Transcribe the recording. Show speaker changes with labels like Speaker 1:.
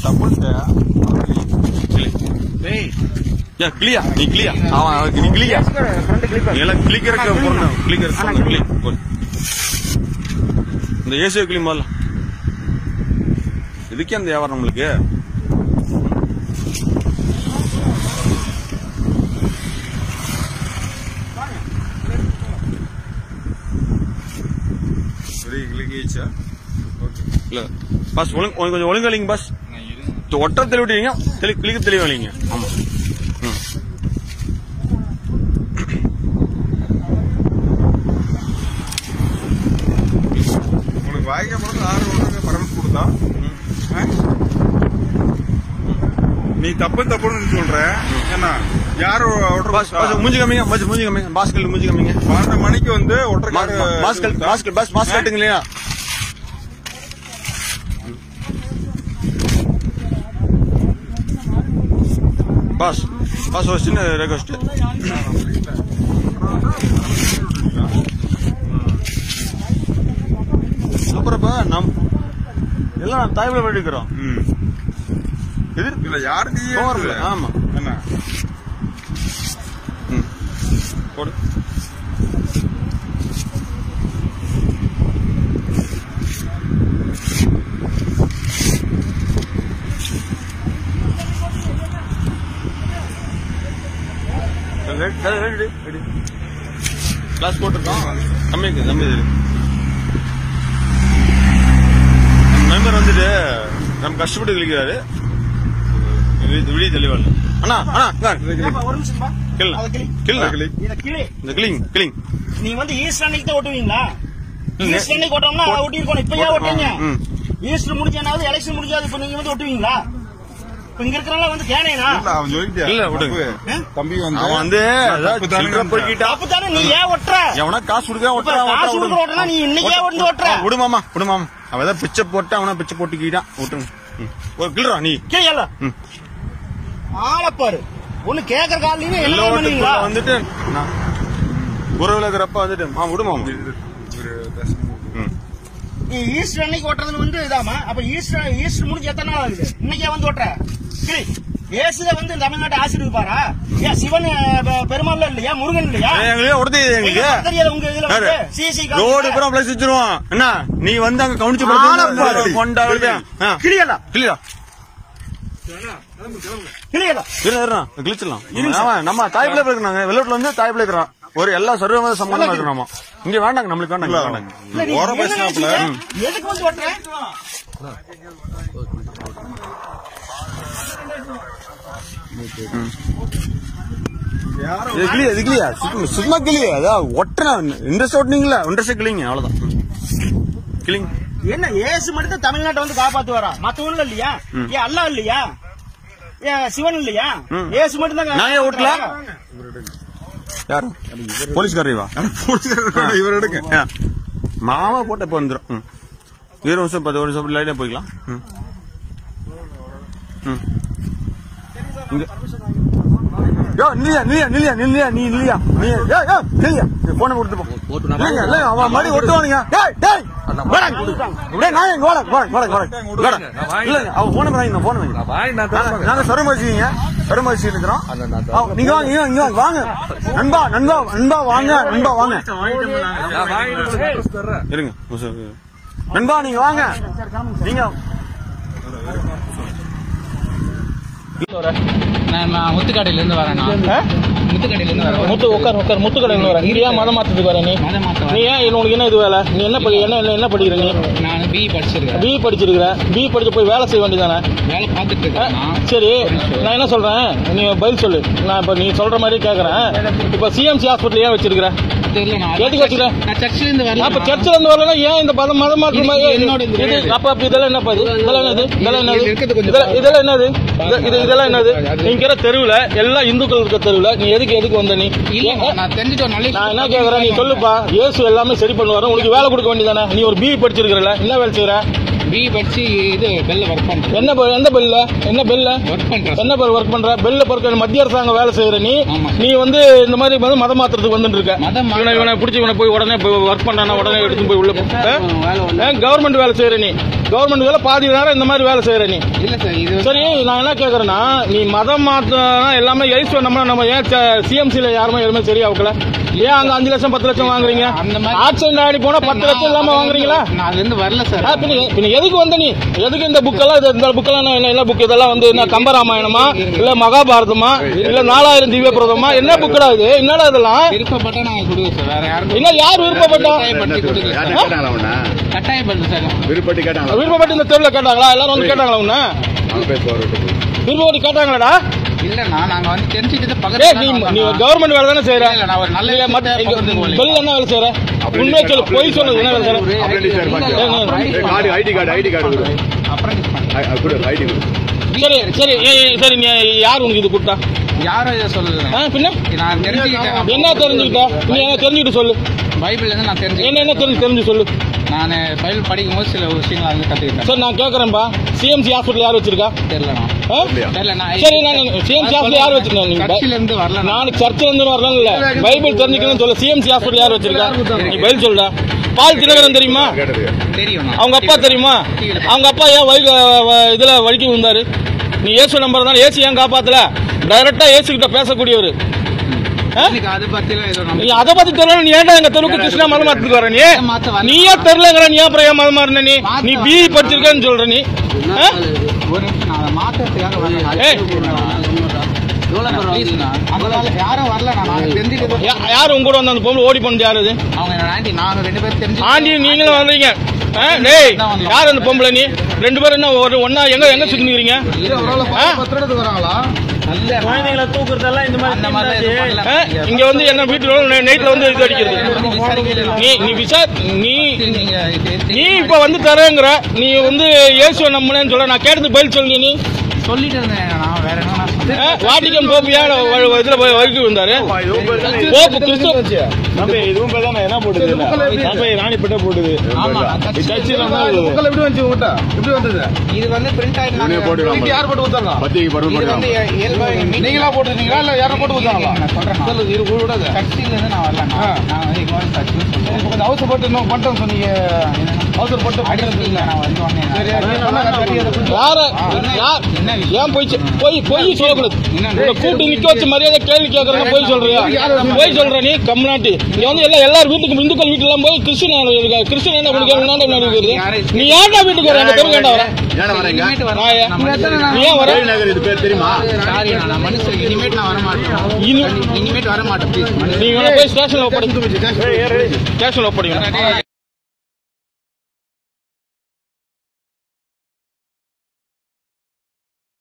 Speaker 1: தப்புன்ட்டு
Speaker 2: டேய்
Speaker 1: ஏன் கிளியா நீ கிளியா அவன் அவனுக்கு நீ கிளியா
Speaker 2: ஃப்ரண்ட் கிளிப்
Speaker 1: நீ எல்லாம் கிளிக்கிறக்க பொண்ணு கிளிக்கிற பொண்ணு கிளி போடு. இந்த ஏசியோ கிளி முதல்ல இதுக்கே அந்த வியாபாரம் நம்மளுக்கு
Speaker 3: சரி கிளிக்கிச்சா
Speaker 1: இல்ல பாஸ் ஒழுங்கு கொஞ்சம் ஒழுங்கா இல்லைங்க பாஸ் ஒற்ற தெளிவிட்டீங்க தெளி கிளிக்க தெளிவா இல்லைங்க ஆமா ம்.
Speaker 3: உங்களுக்கு வாய்க்க பிறகு ஆறு ஒன்று பர்மிட் கொடுத்தா ஆ? நீ தப்பு தப்புன்னு சொல்ற ஏன்னா யாரு
Speaker 1: பாஸ் பாஸ் மூஞ்சி கம்மிங்க பாஸ் மூஞ்சி கம்மிங்க பாஸ்கல் மூஞ்சி கம்மிங்க
Speaker 3: பன்னெண்டு மணிக்கு வந்து
Speaker 1: மா-
Speaker 3: ஒற்றைக்காரு
Speaker 1: மா- மாஸ்கல் மாஸ்கல் பாஸ் மாஸ்க் கட்டுங்க இல்லையா பாஸ் பாஸ் ஒரு சின்ன ரெக்வஸ்ட் அப்புறம் இப்ப நம் எல்லாம் நம்ம தாய்மொழி படிக்கிறோம்
Speaker 3: ம்.
Speaker 1: எதிர்
Speaker 3: இல்ல யாருக்கையும்
Speaker 1: கோவம் இல்ல. ஆமா.
Speaker 3: என்ன
Speaker 1: ம். போடு ready, ready, ready, ready. Glass போட்டிருக்கோம் கம்மி இருக்கு, கம்மி இருக்கு. நம்ம மெம்பர் வந்துட்டு நம்ம கஷ்டப்பட்டு கிளிக்கிறாரு விடிய தெளிவா இல்ல. அண்ணா அண்ணா இங்க
Speaker 2: ஒரு நிமிஷம் பா
Speaker 1: கிள்ளலாம்.
Speaker 2: அது கிளி
Speaker 1: கிள்ளலாம்.
Speaker 3: கிளி.
Speaker 2: இத கிளி
Speaker 1: இந்த கிளிங் கிளிங்
Speaker 2: நீ வந்து ஈஸ்டர் அன்னைக்கு தான் ஓட்டுவீங்களா
Speaker 1: இல்ல.
Speaker 2: ஈஸ்டர் அன்னைக்கு ஓட்டோம்னா
Speaker 1: போட்-
Speaker 2: ஓட்டி இருக்கணும் இப்ப ஏன் ஓட்டீங்க
Speaker 1: ம்.
Speaker 2: ஈஸ்டர் முடிஞ்சானாவது எலெக்ஷன் முடிஞ்சாது இப்ப நீங்க வந்து ஓட்டுவீங்களா இப்ப இங்க இருக்கிறவங்க வந்து கேனேனா
Speaker 3: இல்ல அவன் சொல்லிட்டே
Speaker 1: இல்ல, விடுங்க.
Speaker 3: தம்பி வந்து
Speaker 1: அவன் வந்து ஏதாவது
Speaker 3: தப்பு தானே
Speaker 1: சில்லறை பொறுக்கிட்டா
Speaker 2: அப்ப தானே நீ ஏன் ஒட்டுற
Speaker 1: எவனா காசு கொடுக்க
Speaker 2: இப்ப காசு கொடுக்குற ஓட்டுனா நீ இன்னைக்கே வந்து ஓட்டுற
Speaker 1: விடுமாமா விடுமாமா அவன் ஏதாவது பிச்சை போட்டு அவனா பிச்சை போட்டுக்கிட்டான் விட்டுருங்க ம். ஒரு கிள்றா நீ
Speaker 2: கேயல
Speaker 1: ம்.
Speaker 2: ஆளப்பாரு ஒண்ணு கேக்குற காலையில என்ன
Speaker 1: எல்லோட்டுக்குள்ள
Speaker 2: பண்ணுவீங்களா
Speaker 1: வந்துட்டு நான் உறவுல இருக்கிறப்ப வந்துட்டு ஆ விடுமாமா
Speaker 3: ஒரு தசமம்
Speaker 1: ம்.
Speaker 2: நீ ஈஸ்டர் அன்னைக்கு ஓட்டுறதுன்னு வந்து இதாமா அப்ப ஈஸ்டர் ஈஸ்டர் முடிஞ்சு எத்தனை நாள் ஆகுது இன்னைக்கே வந்து ஓட்டுற சரி இயேசுத வந்து தமிழ்நாட்டை ஆசீர்வதிப்பாரா ஏன் சிவன் அஹ், பெ- பெருமாள் இல்லையா முருகன் இல்லையா
Speaker 1: ஏய், எங்களுக்கு உடனே எங்களுக்கு
Speaker 2: எங்களுக்கு தெரியாது உங்க இதுல
Speaker 1: யாரு?
Speaker 2: வந்து சிசி
Speaker 1: ரோடு பூரா பிளஸ் வச்சிருவோம் என்ன நீ வந்து அங்க கவனிச்சு
Speaker 2: ஆளப்பாரு.
Speaker 1: கொண்டாடுது
Speaker 2: கிளியலா
Speaker 1: கிளியா
Speaker 2: கிளியலா
Speaker 1: இரு இருண்ணா கிழிச்சிடலாம் ஆமா, நம்ம தாய் பிள்ளை இருக்கிறாங்க வெளியூர்ல வந்து தாய் பிள்ளை இருக்கிறோம் ஒரு எல்லா சர்வ சம்பந்தமா இருக்கிறோம் இங்க வேண்டாங்க நம்மளுக்கு வேண்டாங்க இங்க வேண்டாங்க
Speaker 2: இல்ல, நீ
Speaker 3: ஓரம்
Speaker 2: என்ன
Speaker 3: பேசினாப்புல
Speaker 2: நினைச்சீங்க? எதுக்கு வந்து ஓட்டுற
Speaker 3: யாரும்
Speaker 1: இது கிளியா இது கிளியா சுத்தமா- சுத்தமா கிளியா அதான் ஒட்டனா இன்ட்ரெஸ்ட் ஓட்டுனீங்களா இன்ட்ரெஸ்ட் கிளிங்க அவ்வளவுதான் கிளிங்
Speaker 2: என்ன ஏசு மட்டும் தான் தமிழ்நாட்டை வந்து காப்பாத்துவாரா மத்தவங்க இல்லையா ஏன் அல்லா இல்லையா ஏன் சிவன் இல்லையா
Speaker 1: ம்.
Speaker 2: ஏசு மட்டும் தான்
Speaker 1: நான் ஏன் ஓட்டல? யாரு போலீஸ்காரவா
Speaker 3: இவர் எடுங்க
Speaker 1: மாமா போட்ட இப்ப வந்துடும் ம். இருபது நிமிஷம் பத்து நிமிஷம் லைட்டா போய்க்கலாம் ம். ம். இங்க யோ நில்லியா நில்லியா நில்லியா நில்லியா நீ நில்லியா நீ யோ யோ நில்லியா நீ போனை கொடுத்து போ இல்லைங்க, இல்லைங்க, அவன் மறுபடி ஒட்டுவானுங்க டேய் டேய் வாடா அப்படியே நான் இங்க வாடா வாடா வாடா வாடா வாடா இல்லைங்க அவன் போன வாங்கி போன வாங்கி நாங்க- நாங்க சருமரிசிங்க சருமரிசி இருக்கிறோம் அவ- நீங்க வாங்க இங்க இங்க வாங்க, வாங்க நண்பா நண்பா நண்பா வாங்க நண்பா வாங்க இருங்க ஒரு நிமிஷம் இருங்க. நண்பா நீங்க வாங்க நீங்க
Speaker 4: நான் நான் முத்துக்காடையில இருந்து வரேன் நான் முத்துக்காடையில இருந்து வரேன்
Speaker 2: முத்து உட்கார் உட்கார் முத்து கடையில் வர இங்க ஏன் மதம் மாத்ததுக்கு வர நீ
Speaker 4: மதம் மாத்த
Speaker 2: நீ ஏன் இது உனக்கு என்ன இது வேலை நீ என்ன படி என்ன என்ன படிக்கிற நீ
Speaker 4: நான் பி படிச்சிருக்கேன்
Speaker 2: பி படிச்சிருக்கிற பி படிச்சு போய் வேலை செய்ய வேண்டியதானே
Speaker 4: வேலை பார்த்துட்டு இருக்கேன் நான்.
Speaker 2: சரி நான் என்ன சொல்றேன் நீ பதில் சொல்லு நான் இப்ப நீ சொல்ற மாதிரி கேக்குறேன் இப்ப சிஎம்சி ஹாஸ்பிட்டல் ஏன் வச்சிருக்கிற
Speaker 4: தெரியல நான்
Speaker 2: எதுக்கு வச்சுக்கிற?
Speaker 4: நான் சர்ச்சில் இருந்து வரல
Speaker 2: அப்ப சர்ச்சில் இருந்து வரலன்னா ஏன் இந்த பதம் மதம் மாற்றம்
Speaker 4: இது
Speaker 2: மாதிரி-
Speaker 4: என்னோட இது
Speaker 2: இது
Speaker 4: கிடையாது.
Speaker 2: அப்ப அப்ப இதெல்லாம் என்ன இது இதெல்லாம் என்னது இதெல்லாம் என்னது
Speaker 4: இது இருக்கிறது கொஞ்சம்
Speaker 2: இதெல்லாம் இதெல்லாம் என்னது இது- இது இதெல்லாம் என்னது நீ இருக்கிற தெருவுல எல்லாம் இந்துக்கள் இருக்க தெருவுல நீ எதுக்கு எதுக்கு வந்த நீ
Speaker 4: இல்ல
Speaker 2: ஏன்?
Speaker 4: நான் தெரிஞ்சுட்டு ஒரு நல்ல
Speaker 2: நான் என்ன கேக்குறேன் நீ சொல்லுப்பா இயேசு எல்லாமே சரி பண்ணுவாரு உனக்கு வேலை கொடுக்க வேண்டியதானே நீ ஒரு பி படிச்சிருக்கிறல என்ன வேலை செய்யற
Speaker 4: பி படிச்சு இது பெல்ல ஒர்க் பண்றேன்
Speaker 1: என்ன bill- எந்த பெல்ல என்ன பெல்ல
Speaker 4: ஒர்க் பண்றேன்
Speaker 1: என்ன பேர் ஒர்க் பண்ற பெல்ல பொறுக்க மத்திய அரசாங்கம் வேலை செய்யற நீ
Speaker 4: ஆமா.
Speaker 1: நீ வந்து இந்த மாதிரி வந்து மதம் மாத்துறதுக்கு வந்துட்டு இருக்க
Speaker 4: மதம் மாத்த-
Speaker 1: இவனை இவனை பிடிச்சி இவனை போய் உடனே போய் ஒர்க் பண்ணானா உடனே எடுத்து போய் உள்ள கவர்மெண்ட் வேலை செய்யற நீ கவர்மெண்ட் வேலை பாதி நேரம் இந்த மாதிரி வேலை செய்யற நீ
Speaker 4: இல்ல சார் இது
Speaker 1: சரி நான் என்ன கேக்குறேன்னா நீ மதம் மாத்தனா எல்லாமே எய்ஸ் நம்ம நம்ம ஏன் சிஎம்சில யாருமே எதுவுமே சரியா வைக்கல ஏன் அங்க அஞ்சு லட்சம் பத்து லட்சம் வாங்குறீங்க
Speaker 4: அந்த மாதிரி-
Speaker 1: ஆக்சிடென்ட் ஆடி போனா பத்து லட்சம் இல்லாம வாங்குறீங்களா
Speaker 4: நான் அதுல இருந்து வரல சார்
Speaker 1: ஆ, பின்ன பின்ன எதுக்கு வந்த நீ எதுக்கு இந்த புக்கெல்லாம் இது- இந்த புக்கெல்லாம் என்ன- என்ன புக் இதெல்லாம் வந்து என்ன கம்பராமாயணமா இல்ல மகாபாரதமா இல்ல நாலாயிரம் திவ்ய பிரதமா என்ன புக்கடா இது என்னடா இதெல்லாம்
Speaker 4: விருப்பப்பட்டா நாங்க கொடுக்குறோம் சார் வேற யாருக்கும்
Speaker 1: என்ன யார் விருப்பப்பட்டா
Speaker 4: கட்டாயப்படுத்தி கொடுக்கல
Speaker 5: யார்ட்ட கேட்டாங்களா உன்னை?
Speaker 4: கட்டாயப்படுத்து சார்
Speaker 5: விருப்பப்பட்டு கேட்டாங்களா
Speaker 1: விருப்பப்பட்டு இந்த தெருவில் கேட்டாங்களா எல்லாரும் வந்து கேட்டாங்களா உன்ன
Speaker 5: அவங்க பேர் போற விட்டு போ.
Speaker 1: விருப்பப்பட்டு கேட்டாங்களாடா
Speaker 4: இல்லண்ணா நாங்க வந்து தெரிஞ்சுக்கிட்டு
Speaker 1: ஏய்
Speaker 4: பக்கத்துல
Speaker 1: நீ
Speaker 4: தான்
Speaker 1: நீ
Speaker 4: வந்தோம்.
Speaker 1: கவர்மெண்ட் வேலை தானே செய்யற
Speaker 4: இல்ல, நான் ஒரு நல்ல
Speaker 1: இல்ல, மத்த-
Speaker 4: விஷயத்தை
Speaker 1: இங்க
Speaker 4: பகிர்ந்து கொள்கிறேன்.
Speaker 1: பெல் என்ன வேலை செய்யற உண்மையை சொல்லு பொய் சொன்னது என்ன வேலை செய்யற
Speaker 5: apprentice வேலை பார்த்தியா?
Speaker 1: ஏய், நான்
Speaker 5: ஏய், card ID card ID card கொடு
Speaker 4: apprentice பண்றேன்.
Speaker 5: ஐ- அது கொடு ஐடி கொடு
Speaker 1: சரி சரி ஏய், ஏய், சரி நீ யார் உனக்கு இது கொடுத்தா
Speaker 4: யாரும் இதை சொல்லல
Speaker 1: ஆ, பின்ன
Speaker 4: நான் தெரிஞ்சுக்கிட்டேன்
Speaker 1: என்ன தெரிஞ்சுக்கிட்ட நீ என்ன தெரிஞ்சுக்கிட்டு சொல்லு
Speaker 4: பைபிள்ல இருந்து நான் தெரிஞ்சுக்கிட்டேன்
Speaker 1: என்ன என்ன தெரிஞ்சு தெரிஞ்சு சொல்லு
Speaker 4: நான் பைபிள் படிக்கும் போது சில விஷயங்கள் வந்து கத்துக்கிட்டேன்
Speaker 1: சரி நான் கேக்குறேன்பா சிஎம்சி ஹாஸ்பிட்டல் யார் வச்சிருக்கா
Speaker 4: தெரியலண்ணா
Speaker 1: ஆ?
Speaker 4: தெரியல நான்
Speaker 1: சரி நான் சிஎம்சி ஹாஸ்பிட்டல் யார் வச்சிருக்கா நீங்க
Speaker 4: சர்ச்சில இருந்து வரல
Speaker 1: நான் சர்ச்சில் இருந்து வரலாம் இல்ல பைபிள் தெரிஞ்சுக்கணும்னு சொல்ல சிஎம்சி ஹாஸ்பிட்டல் யார் வச்சிருக்கா நீ பதில் சொல்ற பால் தினகரன் தெரியுமா
Speaker 5: கேட்டது
Speaker 4: தெரியும்
Speaker 1: அவங்க அப்பா தெரியுமா அவங்க அப்பா ஏன் வழி இதுல வழிக்கு வந்தாரு நீ ஏசு நம்பர் தான் ஏசு ஏன் காப்பாத்தல டைரக்டா ஏசு கிட்ட பேசக்கூடியவர்
Speaker 4: எனக்கு அதை பத்திலாம் ஏதோ
Speaker 1: நீ
Speaker 4: நம்ம
Speaker 1: அதை பத்தி தெரியல நீ ஏன்டா எங்க தெருவுக்கு கிருஷ்ணா மதம் மாத்துக்கு வர நீ
Speaker 4: மாத்த வரல.
Speaker 1: நீ ஏன் தெரியலங்கிற நீ ஏன் அப்புறம் ஏன் மதம் மாறின நீ நீ பிஇ படிச்சிருக்கேன்னு சொல்ற நீ ஆ?
Speaker 4: ஒரு நிமிஷம் நான் அதை மாத்துறதுக்காக வரல
Speaker 1: ஏய்.
Speaker 4: ப்ளீஸ்ண்ணா அதனால யாரும் வரல நான் நாங்க தெரிஞ்சுக்கிட்டு
Speaker 1: யா- யார் உங்க கூட வந்து அந்த பொம்பளை ஓடி பண்ணது யாரு அது
Speaker 4: அவங்க என்னோட ஆண்டி நாங்க ரெண்டு பேரும் தெரிஞ்சு
Speaker 1: ஆண்டி நீங்களும் வர்றீங்க ஆ, டேய் யார் அந்த பொம்பளை நீ ரெண்டு பேரும் என்ன ஒரு ஒண்ணா எங்க எங்க சுத்திக்கிறீங்க
Speaker 2: குழந்தைங்களை தூக்குறதெல்லாம் இந்த
Speaker 4: அந்த மாதிரி எதுவும் பண்ணல.
Speaker 1: இங்க வந்து என்ன வீட்டுல நைட்ல வந்து இது அடிக்கிறது நீ நீ விசா நீ
Speaker 4: நீங்க இது-
Speaker 1: நீ இப்ப வந்து தரேங்கிற நீ வந்து இயேசுவை நம்பினேன்னு சொல்ல நான் கேட்டது பதில் சொல்லி நீ
Speaker 4: சொல்லிட்டு இருந்தேன் நான் வேற என்ன நான் சொன்னேன்
Speaker 1: ஆ, வாட்டிக்கன் போப்பியா இதுல போய் வரைக்கும் வந்தாரு போப்பு கிறிஸ்து
Speaker 3: இதுவும் பேர் தானே என்ன போட்டுது சபை ராணிப்பட்ட போட்டுது
Speaker 4: ஆமா நான் சர்ச்சில்
Speaker 3: சர்ச்சில்
Speaker 4: இருந்து
Speaker 3: வந்து எப்படி வந்துச்சு உங்ககிட்ட எப்படி வந்தது
Speaker 4: இது வந்து பிரிண்ட் ஆயிட்டு
Speaker 5: இவனே போட்டுக்கலாம்
Speaker 3: இது யார் போட்டு கொடுத்தாங்க
Speaker 5: பத்திரிக்கை பருவம்
Speaker 4: இது வந்து
Speaker 5: போட்டுக்கலாம்
Speaker 4: இயல்பா எங்க மீட்டிங்
Speaker 3: நீங்களா போட்டுருந்தீங்களா இல்ல யாரும் போட்டு கொடுத்தாங்களா
Speaker 4: நான் சொல்றேன் நான்.
Speaker 3: சொல்லு இது விடாத
Speaker 4: சர்ச்சில் இருந்து நான் வரல நான் நான் வந்து எங்க வந்து சர்ச்சில் சொல்றேன்
Speaker 3: இப்போ கொஞ்சம் அவசரப்பட்டு இன்னும் பண்ணிட்டோம் சொன்னீங்க அவசரப்பட்டு
Speaker 4: அடிச்சிட்டீங்க நான் வந்து வந்தேன்
Speaker 3: சரி
Speaker 4: நான்.
Speaker 3: அது சொன்னாங்க, கட்டி அதை பிடிச்சி.
Speaker 1: யார
Speaker 4: என்ன-
Speaker 1: யார்
Speaker 4: என்ன விஷயம்?
Speaker 1: ஏன் போய் சொ- போய் போய் சொல்லக்கூடாது
Speaker 4: என்ன
Speaker 1: உன்னை கூப்பிட்டு நிக்க வச்சு மரியாதை கேள்வி கேட்கறேன் போய் சொல்றியா போய் சொல்ற நீ கம்நாட்டி இங்க வந்து எல்லாம் எல்லாரும் வீட்டுக்கு இந்துக்கள் வீட்டுல எல்லாம் போய் கிறிஸ்டின் இருக்கா கிறிஸ்டின் என்ன பண்ணி கேட்கணும் என்ன இருக்குது நீ ஏன்டா வீட்டுக்கு வர அந்த தெரு வேண்டாம் வர
Speaker 5: ஏன்னா வரீங்க
Speaker 4: இனிமேட்டு வர-
Speaker 1: நான் ஏன்?
Speaker 4: நான் மனுஷன்
Speaker 1: நீ ஏன் வர
Speaker 5: ஜெய் நகர் இது பேர் தெரியுமா
Speaker 4: சாரி நான் மனுஷன் இனிமேட்டு நான் வர மாட்டேன்
Speaker 1: இனி-
Speaker 4: இனிமேட்டு வர மாட்டேன் ப்ளீஸ்
Speaker 1: நீ இவனை போய் ஸ்டேஷன்ல ஒப்படை ஸ்டேஷன்ல ஒப்படைக்கணும்